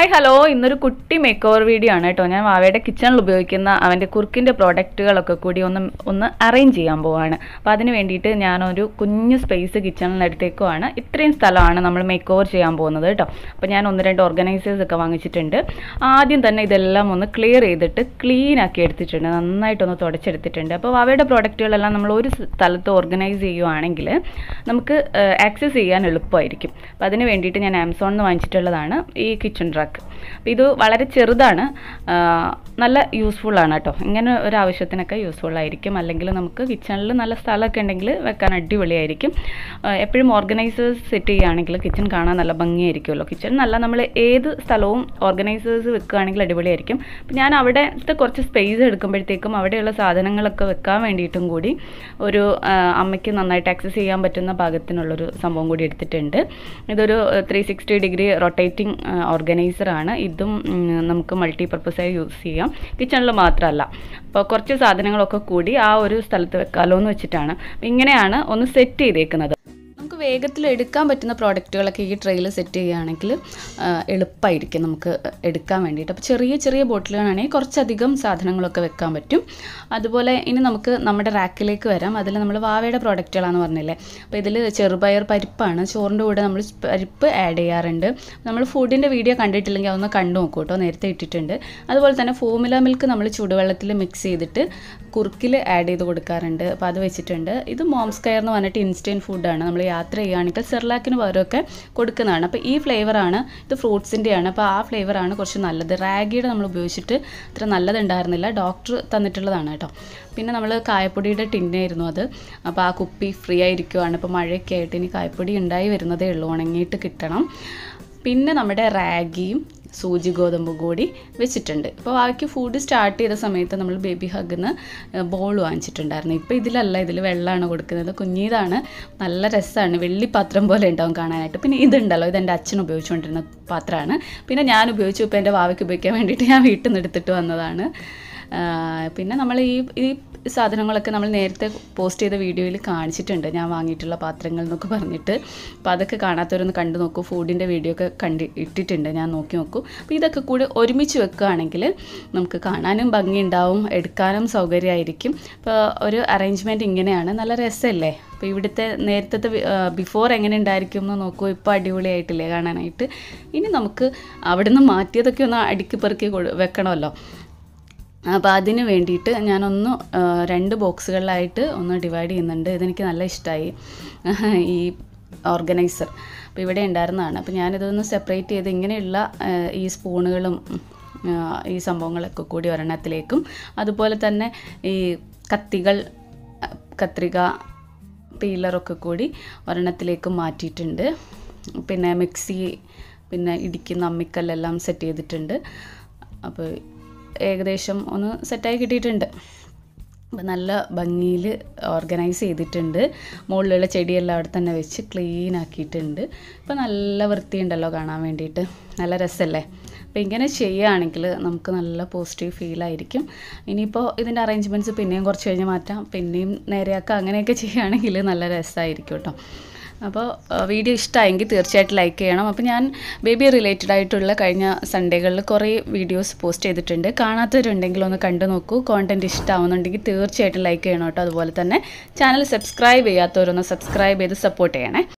hi hello ഇന്നൊരു കുട്ടി make over video ആണ് കേട്ടോ ഞാൻ വാവയുടെ കിച്ചണിൽ ഉപയോഗിക്കുന്ന അവൻ്റെ കുറുക്കിൻ്റെ പ്രോഡക്റ്റുകളൊക്കെ കൂടി ഒന്ന് ഒന്ന് അറേഞ്ച് ചെയ്യാൻ പോവാണ് അപ്പോൾ അതിന് വേണ്ടിയിട്ട് ഞാനൊരു കുഞ്ഞു സ്പേസ് കിച്ചണിലെടുത്തേക്കുവാണ് ഇത്രയും സ്ഥലമാണ് നമ്മൾ മേക്ക് ഓവർ ചെയ്യാൻ പോകുന്നത് കേട്ടോ അപ്പോൾ ഞാൻ ഒന്ന് രണ്ട് ഓർഗനൈസേഴ്സ് ഒക്കെ വാങ്ങിച്ചിട്ടുണ്ട് ആദ്യം തന്നെ ഇതെല്ലാം ഒന്ന് ക്ലിയർ ചെയ്തിട്ട് ക്ലീൻ ആക്കി എടുത്തിട്ടുണ്ട് നന്നായിട്ടൊന്ന് തുടച്ചെടുത്തിട്ടുണ്ട് അപ്പോൾ വാവയുടെ പ്രോഡക്റ്റുകളെല്ലാം നമ്മൾ ഒരു സ്ഥലത്ത് ഓർഗനൈസ് ചെയ്യുവാണെങ്കിൽ നമുക്ക് ആക്സസ് ചെയ്യാൻ എളുപ്പമായിരിക്കും അപ്പോൾ അതിന് വേണ്ടിയിട്ട് ഞാൻ ആമസോണിൽ നിന്ന് വാങ്ങിച്ചിട്ടുള്ളതാണ് ഈ കിച്ചൺ ട്രക്ക് അപ്പോൾ ഇത് വളരെ ചെറുതാണ് ആ, നല്ല യൂസ്ഫുൾ ആണ് കേട്ടോ ഇങ്ങനെ ഒരു ആവശ്യത്തിനൊക്കെ യൂസ്ഫുൾ ആയിരിക്കും അല്ലെങ്കിൽ നമുക്ക് കിച്ചണിൽ നല്ല സ്ഥലമൊക്കെ ഉണ്ടെങ്കിൽ വെക്കാൻ അടിപൊളിയായിരിക്കും ആ, എപ്പോഴും ഓർഗനൈസേഴ്സ് സെറ്റ് ചെയ്യുകയാണെങ്കിൽ കിച്ചൺ കാണാൻ നല്ല ഭംഗിയായിരിക്കുമല്ലോ കിച്ചൺ നല്ല നമ്മൾ ഏത് സ്ഥലവും ഓർഗനൈസേഴ്സ് വെക്കുകയാണെങ്കിൽ അടിപൊളിയായിരിക്കും അപ്പോൾ ഞാൻ അവിടുത്തെ കുറച്ച് സ്പേസ് എടുക്കുമ്പോഴത്തേക്കും അവിടെയുള്ള സാധനങ്ങളൊക്കെ വെക്കാൻ വേണ്ടിയിട്ടും കൂടി ഒരു ആ, അമ്മയ്ക്ക് നന്നായിട്ട് ആക്സസ് ചെയ്യാൻ പറ്റുന്ന പാകത്തിനുള്ളൊരു സംഭവം കൂടി എടുത്തിട്ടുണ്ട് ഇതൊരു ത്രീ സിക്സ്റ്റി ഡിഗ്രി റൊട്ടേറ്റിംഗ് ഓർഗനൈസറാണ് ഇതും ഉം, നമുക്ക് മൾട്ടി പർപ്പസായി യൂസ് ചെയ്യാം കിച്ചണിൽ മാത്രമല്ല അപ്പോൾ കുറച്ച് സാധനങ്ങളൊക്കെ കൂടി ആ ഒരു സ്ഥലത്ത് വെക്കാമല്ലോ എന്ന് വെച്ചിട്ടാണ് അപ്പോൾ ഇങ്ങനെയാണ് ഒന്ന് സെറ്റ് ചെയ്തേക്കുന്നത് നമുക്ക് വേഗത്തിൽ എടുക്കാൻ പറ്റുന്ന പ്രോഡക്റ്റുകളൊക്കെ ഈ ട്രെയിൽ സെറ്റ് ചെയ്യുകയാണെങ്കിൽ ആ, എളുപ്പമായിരിക്കും നമുക്ക് എടുക്കാൻ വേണ്ടിയിട്ട് അപ്പോൾ ചെറിയ ചെറിയ ബോട്ടിലുകളാണെങ്കിൽ കുറച്ചധികം സാധനങ്ങളൊക്കെ വെക്കാൻ പറ്റും അതുപോലെ ഇനി നമുക്ക് നമ്മുടെ റാക്കിലേക്ക് വരാം അതിൽ നമ്മൾ വാവയുടെ പ്രോഡക്റ്റുകളാണെന്ന് പറഞ്ഞില്ലേ അപ്പോൾ ഇതിൽ ചെറുപയർ പരിപ്പാണ് ചോറിൻ്റെ കൂടെ നമ്മൾ പരിപ്പ് ആഡ് ചെയ്യാറുണ്ട് നമ്മൾ ഫുഡിൻ്റെ വീഡിയോ കണ്ടിട്ടില്ലെങ്കിൽ അതൊന്ന് കണ്ടു നോക്കൂ കേട്ടോ നേരത്തെ ഇട്ടിട്ടുണ്ട് അതുപോലെ തന്നെ ഫോമുല മിൽക്ക് നമ്മൾ ചൂടുവെള്ളത്തിൽ മിക്സ് ചെയ്തിട്ട് കുറുക്കിൽ ആഡ് ചെയ്ത് കൊടുക്കാറുണ്ട് അപ്പോൾ അത് വെച്ചിട്ടുണ്ട് ഇത് മോംസ് കെയർ എന്ന് പറഞ്ഞിട്ട് ഇൻസ്റ്റൻറ്റ് ഫുഡാണ് നമ്മൾ യാത്ര ചെയ്യുകയാണെങ്കിൽ സെർലാക്കിന് പകരമൊക്കെ കൊടുക്കുന്നതാണ് അപ്പോൾ ഈ ഫ്ലേവറാണ് ഇത് ഫ്രൂട്ട്സിൻ്റെയാണ് അപ്പോൾ ആ ഫ്ലേവറാണ് കുറച്ച് നല്ലത് റാഗിയുടെ നമ്മൾ ഉപയോഗിച്ചിട്ട് അത്ര നല്ലതുണ്ടായിരുന്നില്ല ഡോക്ടർ തന്നിട്ടുള്ളതാണ് കേട്ടോ പിന്നെ നമ്മൾ കായപ്പൊടിയുടെ ടിന്നായിരുന്നു അത് അപ്പോൾ ആ കുപ്പി ഫ്രീ ആയിരിക്കുവാണ് ഇപ്പോൾ മഴയൊക്കെ ആയിട്ട് ഇനി കായപ്പൊടി ഉണ്ടായി വരുന്നതേ ഉള്ളൂ ഉണങ്ങിയിട്ട് കിട്ടണം പിന്നെ നമ്മുടെ റാഗിയും സൂചി ഗോതമ്പ് കൂടി വെച്ചിട്ടുണ്ട് ഇപ്പോൾ ബാക്കി ഫുഡ് സ്റ്റാർട്ട് ചെയ്ത സമയത്ത് നമ്മൾ ബേബി ഹഗ്ഗിന്ന് ബോൾ വാങ്ങിച്ചിട്ടുണ്ടായിരുന്നു ഇപ്പോൾ ഇതിലല്ല ഇതിൽ വെള്ളമാണ് കൊടുക്കുന്നത് കുഞ്ഞീതാണ് നല്ല രസമാണ് വെള്ളിപ്പാത്രം പോലെ ഉണ്ടാവും കാണാനായിട്ട് പിന്നെ ഇതുണ്ടല്ലോ ഇത് എൻ്റെ അച്ഛൻ ഉപയോഗിച്ചുകൊണ്ടിരുന്ന പാത്രമാണ് പിന്നെ ഞാൻ ഉപയോഗിച്ചു ഇപ്പോൾ എൻ്റെ വാവയ്ക്ക് ഉപയോഗിക്കാൻ വേണ്ടിയിട്ട് ഞാൻ വീട്ടിൽ നിന്ന് എടുത്തിട്ട് വന്നതാണ് ആ, പിന്നെ നമ്മൾ ഈ ഈ സാധനങ്ങളൊക്കെ നമ്മൾ നേരത്തെ പോസ്റ്റ് ചെയ്ത വീഡിയോയിൽ കാണിച്ചിട്ടുണ്ട് ഞാൻ വാങ്ങിയിട്ടുള്ള പാത്രങ്ങൾ എന്നൊക്കെ പറഞ്ഞിട്ട് അപ്പോൾ അതൊക്കെ കാണാത്തവരൊന്ന് കണ്ടു നോക്കൂ ഫുഡിൻ്റെ വീഡിയോ ഒക്കെ കണ്ടി ഇട്ടിട്ടുണ്ട് ഞാൻ നോക്കി നോക്കൂ അപ്പോൾ ഇതൊക്കെ കൂടി ഒരുമിച്ച് വെക്കുകയാണെങ്കിൽ നമുക്ക് കാണാനും ഭംഗിയുണ്ടാവും എടുക്കാനും സൗകര്യമായിരിക്കും ഇപ്പോൾ ഒരു അറേഞ്ച്മെൻറ്റ് ഇങ്ങനെയാണ് നല്ല രസമല്ലേ അപ്പോൾ ഇവിടുത്തെ നേരത്തെ ബിഫോർ എങ്ങനെ ഉണ്ടായിരിക്കും എന്ന് നോക്കൂ ഇപ്പോൾ അടിപൊളിയായിട്ടില്ലേ കാണാനായിട്ട് ഇനി നമുക്ക് അവിടുന്ന് മാറ്റിയതൊക്കെ ഒന്ന് അടുക്കി പെറുക്കി കൊടു വെക്കണമല്ലോ അപ്പോൾ അതിന് വേണ്ടിയിട്ട് ഞാനൊന്ന് ആ, രണ്ട് ബോക്സുകളിലായിട്ട് ഒന്ന് ഡിവൈഡ് ചെയ്യുന്നുണ്ട് ഇതെനിക്ക് നല്ല ഇഷ്ടമായി ഈ ഓർഗനൈസർ അപ്പോൾ ഇവിടെ ഉണ്ടായിരുന്നതാണ് അപ്പോൾ ഞാനിതൊന്ന് സെപ്പറേറ്റ് ചെയ്ത് ഇങ്ങനെയുള്ള ആ, ഈ സ്പൂണുകളും ആ, ഈ സംഭവങ്ങളൊക്കെ കൂടി ഒരെണ്ണത്തിലേക്കും അതുപോലെ തന്നെ ഈ കത്തികൾ ആ, കത്രിക പീലറൊക്കെ കൂടി ഒരെണ്ണത്തിലേക്ക് മാറ്റിയിട്ടുണ്ട് പിന്നെ മിക്സി പിന്നെ ഇടിക്കുന്ന അമ്മിക്കല്ലെല്ലാം സെറ്റ് ചെയ്തിട്ടുണ്ട് അപ്പോൾ ഏകദേശം ഒന്ന് സെറ്റായി കിട്ടിയിട്ടുണ്ട് അപ്പം നല്ല ഭംഗിയിൽ ഓർഗനൈസ് ചെയ്തിട്ടുണ്ട് മുകളിലുള്ള ചെടിയെല്ലാം അവിടെ തന്നെ വെച്ച് ക്ലീൻ ആക്കിയിട്ടുണ്ട് ഇപ്പം നല്ല വൃത്തിയുണ്ടല്ലോ കാണാൻ വേണ്ടിയിട്ട് നല്ല രസമല്ലേ അപ്പോൾ ഇങ്ങനെ ചെയ്യുകയാണെങ്കിൽ നമുക്ക് നല്ല പോസിറ്റീവ് ഫീലായിരിക്കും ഇനിയിപ്പോൾ ഇതിൻ്റെ അറേഞ്ച്മെൻറ്റ്സ് പിന്നെയും കുറച്ച് കഴിഞ്ഞ് മാറ്റാം പിന്നെയും നേരെയാക്കാം അങ്ങനെയൊക്കെ ചെയ്യുകയാണെങ്കിൽ നല്ല രസമായിരിക്കും കേട്ടോ അപ്പോൾ വീഡിയോ ഇഷ്ടമായെങ്കിൽ തീർച്ചയായിട്ടും ലൈക്ക് ചെയ്യണം അപ്പോൾ ഞാൻ ബേബി റിലേറ്റഡ് ആയിട്ടുള്ള കഴിഞ്ഞ സൺഡേകളിൽ കുറേ വീഡിയോസ് പോസ്റ്റ് ചെയ്തിട്ടുണ്ട് കാണാത്തവരുണ്ടെങ്കിൽ ഒന്ന് കണ്ടു നോക്കൂ കോണ്ടൻറ്റ് ഇഷ്ടമാവുന്നുണ്ടെങ്കിൽ തീർച്ചയായിട്ടും ലൈക്ക് ചെയ്യണം കേട്ടോ അതുപോലെ തന്നെ ചാനൽ സബ്സ്ക്രൈബ് ചെയ്യാത്തവരൊന്ന് സബ്സ്ക്രൈബ് ചെയ്ത് സപ്പോർട്ട് ചെയ്യണേ